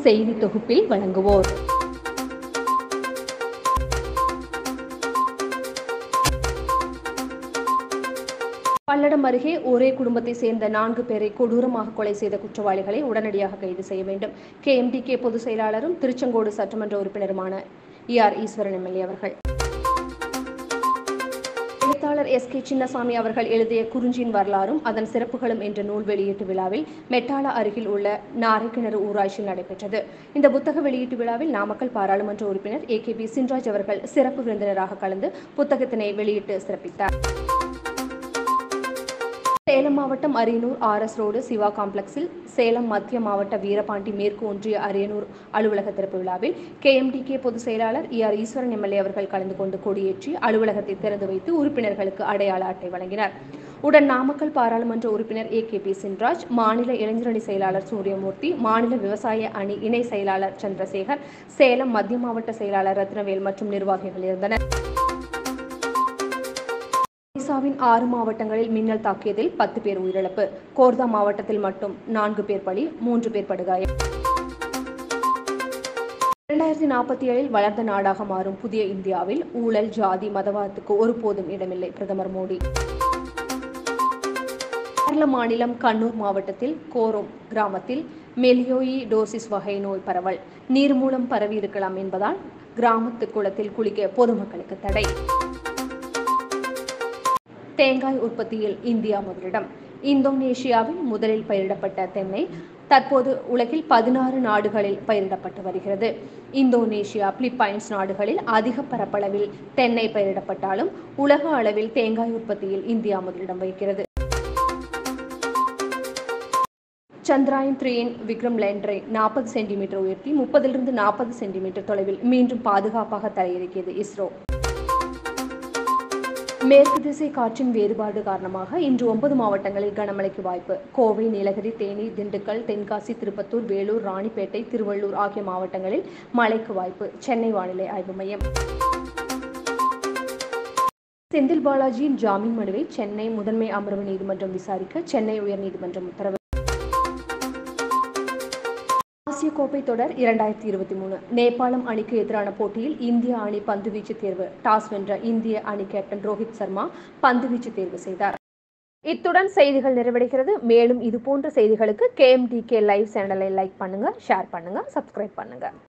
செய்தி தொகுப்பில் வழங்குவோர் பல்லடம் அருகே ஒரே குடும்பத்தை சேர்ந்த நான்கு பேரை கொடூரமாக கொலை செய்த குற்றவாளிகளை உடனடியாக கைது செய்ய வேண்டும் கேஎம்டிகே பொதுச் செயலாளரும் திருச்செங்கோடு சட்டமன்ற உறுப்பினருமான இ ஆர் ஈஸ்வரன் எம்எல்ஏ அவர்கள் எழுத்தாளர் எஸ் கே சின்னசாமி அவர்கள் எழுதிய குறிஞ்சியின் வரலாறும் அதன் சிறப்புகளும் என்ற நூல் வெளியீட்டு விழாவில் மெட்டாலா அருகில் உள்ள நாரைக்கிணறு ஊராட்சியில் நடைபெற்றது இந்த புத்தக வெளியீட்டு விழாவில் நாமக்கல் பாராளுமன்ற உறுப்பினர் ஏ கே பி சின்ராஜ் அவர்கள் சிறப்பு விருந்தினராக கலந்து புத்தகத்தினை வெளியிட்டு சிறப்பித்தார் சேலம் மாவட்டம் அரியனூர் ஆர்எஸ் ரோடு சிவா காம்ப்ளெக்ஸில் சேலம் மத்திய மாவட்ட வீரபாண்டி மேற்கு ஒன்றிய அரியனூர் அலுவலக திறப்பு விழாவில் கேஎம்டிகே பொதுச் செயலாளர் இ ஆர் ஈஸ்வரன் எம்எல்ஏ அவர்கள் கலந்து கொண்டு கொடியேற்றி அலுவலகத்தை திறந்து வைத்து உறுப்பினர்களுக்கு அடையாள அட்டை வழங்கினார் உடன் நாமக்கல் பாராளுமன்ற உறுப்பினர் ஏ கே பி சின்ராஜ் மாநில இளைஞரணி செயலாளர் சூரியமூர்த்தி மாநில விவசாய அணி இணை செயலாளர் சந்திரசேகர் சேலம் மத்திய மாவட்ட செயலாளர் ரத்னவேல் மற்றும் நிர்வாகிகள் இருந்தனர் ஒடிசாவின் ஆறு மாவட்டங்களில் மின்னல் தாக்கியதில் பத்து பேர் உயிரிழப்பு கோர்தா மாவட்டத்தில் மட்டும் நான்கு பேர் பலி மூன்று பேர் படுகாயம் இரண்டாயிரத்தி நாற்பத்தி ஏழில் வளர்ந்த நாடாக மாறும் புதிய இந்தியாவில் ஊழல் ஜாதி மதவாதத்துக்கு ஒருபோதும் இடமில்லை பிரதமர் மோடி கேரள மாநிலம் கண்ணூர் மாவட்டத்தில் கோரோம் கிராமத்தில் மெலியோயி டோசிஸ் வகை நோய் பரவல் நீர் மூலம் பரவி இருக்கலாம் என்பதால் கிராமத்து குளத்தில் குளிக்க பொதுமக்களுக்கு தடை தேங்காய் உற்பத்தியில் இந்தியா முதலிடம் இந்தோனேஷியாவில் முதலில் பயிரிடப்பட்ட தென்னை தற்போது உலகில் பதினாறு நாடுகளில் பயிரிடப்பட்டு வருகிறது இந்தோனேஷியா பிலிப்பைன்ஸ் நாடுகளில் அதிக பரப்பளவில் தென்னை பயிரிடப்பட்டாலும் உலக அளவில் தேங்காய் உற்பத்தியில் இந்தியா முதலிடம் வகிக்கிறது சந்திராயன் த்ரீயின் விக்ரம் லேண்டரை நாற்பது சென்டிமீட்டர் உயர்த்தி முப்பதிலிருந்து நாற்பது சென்டிமீட்டர் தொலைவில் மீண்டும் பாதுகாப்பாக தரையிறக்கியது இஸ்ரோ மேற்கு திசை காற்றின் வேறுபாடு காரணமாக இன்று ஒன்பது மாவட்டங்களில் கனமழைக்கு வாய்ப்பு கோவை நீலகிரி தேனி திண்டுக்கல் தென்காசி திருப்பத்தூர் வேலூர் ராணிப்பேட்டை திருவள்ளூர் ஆகிய மாவட்டங்களில் மழைக்கு வாய்ப்பு சென்னை வானிலை ஆய்வு மையம் செந்தில் பாலாஜியின் ஜாமீன் மனுவை சென்னை முதன்மை அமர்வு நீதிமன்றம் விசாரிக்க சென்னை உயர்நீதிமன்றம் உத்தரவு ஆசிய கோப்பை தொடர் இரண்டாயிரத்தி இருபத்தி மூணு நேபாளம் அணிக்கு எதிரான போட்டியில் இந்திய அணி பந்துவீச்சு தேர்வு டாஸ் வென்ற இந்திய அணி கேப்டன் ரோஹித் சர்மா பந்துவீச்சு தேர்வு செய்தார் இத்துடன் செய்திகள் நிறைவடைகிறது மேலும் இது போன்ற செய்திகளுக்கு கேஎம்டிகே லைவ் சேனலை லைக் பண்ணுங்க ஷேர் பண்ணுங்க சப்ஸ்கிரைப் பண்ணுங்க